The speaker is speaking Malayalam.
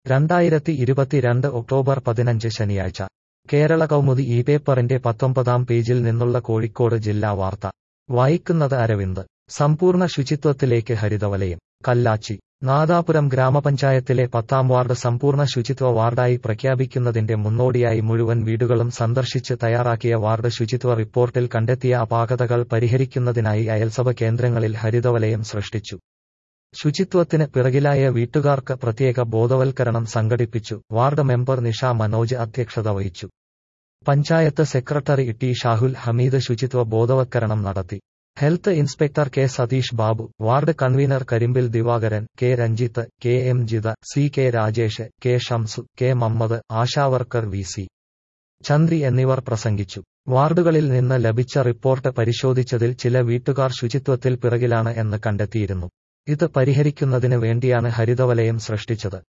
രണ്ടായിരത്തി ഇരുപത്തിരണ്ട് ഒക്ടോബർ പതിനഞ്ച് ശനിയാഴ്ച കേരള കൗമുദി ഈ പേപ്പറിന്റെ പത്തൊമ്പതാം പേജിൽ നിന്നുള്ള കോഴിക്കോട് ജില്ലാ വാർത്ത വായിക്കുന്നത് അരവിന്ദ് സമ്പൂർണ്ണ ശുചിത്വത്തിലേക്ക് ഹരിതവലയം കല്ലാച്ചി നാദാപുരം ഗ്രാമപഞ്ചായത്തിലെ പത്താം വാർഡ് സമ്പൂർണ്ണ ശുചിത്വ വാർഡായി പ്രഖ്യാപിക്കുന്നതിന്റെ മുന്നോടിയായി മുഴുവൻ വീടുകളും സന്ദർശിച്ച് തയ്യാറാക്കിയ വാർഡ് ശുചിത്വ റിപ്പോർട്ടിൽ കണ്ടെത്തിയ അപാകതകൾ പരിഹരിക്കുന്നതിനായി അയൽസഭ കേന്ദ്രങ്ങളിൽ ഹരിതവലയം സൃഷ്ടിച്ചു ശുചിത്വത്തിന് പിറകിലായ വീട്ടുകാർക്ക് പ്രത്യേക ബോധവൽക്കരണം സംഘടിപ്പിച്ചു വാർഡ് മെമ്പർ നിഷ മനോജ് അധ്യക്ഷത വഹിച്ചു പഞ്ചായത്ത് സെക്രട്ടറി ടി ഷാഹുൽ ഹമീദ് ശുചിത്വ ബോധവൽക്കരണം നടത്തി health inspector K Satheesh Babu ward convener കരിമ്പിൽ Divakaran K Ranjith K M Jitha C K Rajesh K Shamsu K Mammad ASHA worker V C Chandri എന്നിവർ പ്രസംഗിച്ചു വാർഡുകളിൽ നിന്ന് ലഭിച്ച റിപ്പോർട്ട് പരിശോധിച്ചതിൽ ചില വീട്ടുകാർ ശുചിത്വത്തിൽ പിറകിലാണ് എന്ന് കണ്ടെത്തിയിരുന്നു ഇത് പരിഹരിക്കുന്നതിന് വേണ്ടിയാണ് ഹരിതവലയം സൃഷ്ടിച്ചത്